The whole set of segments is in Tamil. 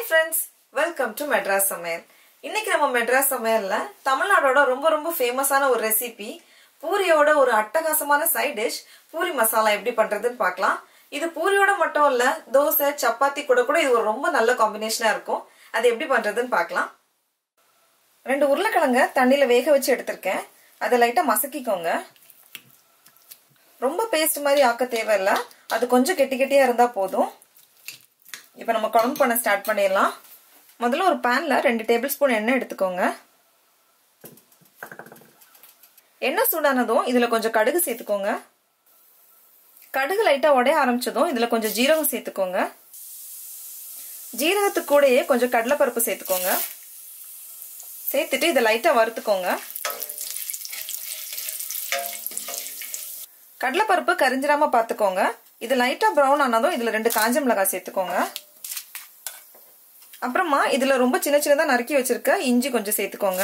ஃப்ரெண்ட்ஸ் வெல்கம் டு மெட்ராஸ் சமையல் இன்னைக்கு நம்ம மெட்ராஸ் சமையல்ல தமிழ்நாடோட ரொம்ப ரொம்ப ஃபேமஸான ஒரு ரெசிபி பூரியோட ஒரு அட்டகாசமான சைட் டிஷ் பூரி மசாலா எப்படி பண்றதுன்னு பார்க்கலாம் இது பூரியோட மட்டும் இல்ல தோசை சப்பாத்தி கூட கூட இது ஒரு ரொம்ப நல்ல காம்பினேஷனா இருக்கும் அது எப்படி பண்றதுன்னு பார்க்கலாம் ரெண்டு உருளைக்கிழங்க தண்ணியில வேக வச்சு எடுத்திருக்கேன் அதை லைட்டா மசக்கிக்கோங்க ரொம்ப பேஸ்ட் மாதிரி ஆக்க தேவையில்ல அது கொஞ்சம் கெட்டி கெட்டியா இருந்தா போதும் இப்போ நம்ம குழம்பு பண்ண ஸ்டார்ட் பண்ணிடலாம் முதல்ல ஒரு பேனில் ரெண்டு டேபிள் ஸ்பூன் எண்ணெய் எடுத்துக்கோங்க எண்ணெய் சூடானதும் இதில் கொஞ்சம் கடுகு சேர்த்துக்கோங்க கடுகு லைட்டாக உடைய ஆரம்பிச்சதும் இதில் கொஞ்சம் ஜீரகம் சேர்த்துக்கோங்க ஜீரகத்துக்கு கூடயே கொஞ்சம் கடலைப்பருப்பு சேர்த்துக்கோங்க சேர்த்துட்டு இதை லைட்டாக வறுத்துக்கோங்க கடலைப்பருப்பு கரிஞ்சிடாம பார்த்துக்கோங்க இது லைட்டாக ப்ரௌன் ஆனதும் இதில் ரெண்டு காஞ்ச மிளகாய் சேர்த்துக்கோங்க அப்புறமா இதில் ரொம்ப சின்ன சின்னதாக நறுக்கி வச்சிருக்க இஞ்சி கொஞ்சம் சேர்த்துக்கோங்க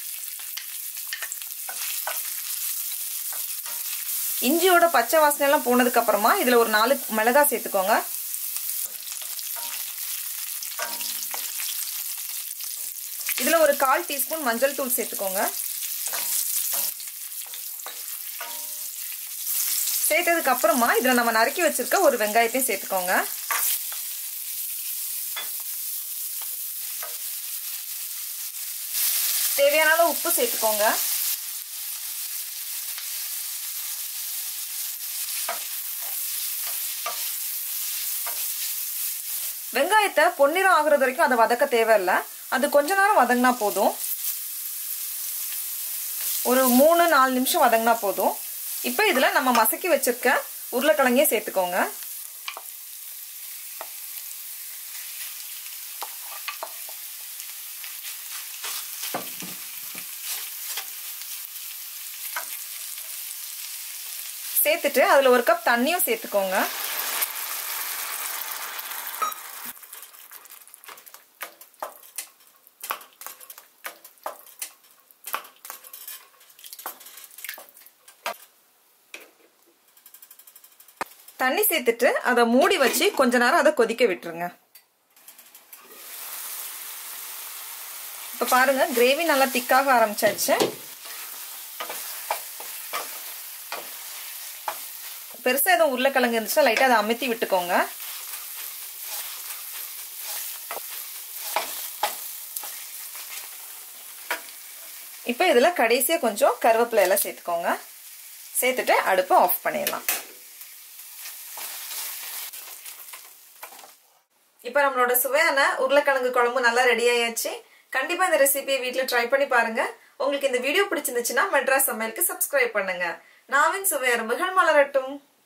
இஞ்சியோட பச்சை வாசனை எல்லாம் போனதுக்கு அப்புறமா இதில் ஒரு நாலு மிளகாய் சேர்த்துக்கோங்க இதில் ஒரு கால் டீஸ்பூன் மஞ்சள் தூள் சேர்த்துக்கோங்க சேர்த்ததுக்கு அப்புறமா இதில் நம்ம நறுக்கி வச்சிருக்க ஒரு வெங்காயத்தையும் சேர்த்துக்கோங்க தேவையான அளவு உப்பு சேர்த்துக்கோங்க வெங்காயத்தை பொன்னிறம் ஆகுறது வரைக்கும் அதை வதக்க தேவையில்லை அது கொஞ்ச நேரம் வதங்கினா போதும் ஒரு மூணு நாலு நிமிஷம் வதங்கினா போதும் இப்போ இதில் நம்ம மசக்கி வச்சிருக்க உருளைக்கிழங்கே சேர்த்துக்கோங்க சேர்த்துட்டு அதில் ஒரு கப் தண்ணியும் சேர்த்துக்கோங்க தண்ணி சேர்த்துட்டு அதை மூடி வச்சு கொஞ்ச நேரம் அதை கொதிக்க விட்டுருங்க இப்போ பாருங்க கிரேவி நல்லா திக்காக ஆரம்பிச்சாச்சு பெருசாக எதுவும் உருளைக்கிழங்கு இருந்துச்சுன்னா லைட்டாக அதை அமுத்தி விட்டுக்கோங்க இப்போ இதில் கடைசியாக கொஞ்சம் கருவேப்பிலை எல்லாம் சேர்த்துக்கோங்க சேர்த்துட்டு அடுப்பை ஆஃப் பண்ணிடலாம் இப்போ நம்மளோட சுவையான உருளைக்கிழங்கு குழம்பு நல்லா ரெடி ஆயாச்சு கண்டிப்பா இந்த ரெசிபியை வீட்டில் ட்ரை பண்ணி பாருங்க உங்களுக்கு இந்த வீடியோ பிடிச்சிருந்துச்சுன்னா மெட்ராஸ் சமையலுக்கு சப்ஸ்கிரைப் பண்ணுங்க நாவின் சுவை அரும்புகள் மலரட்டும்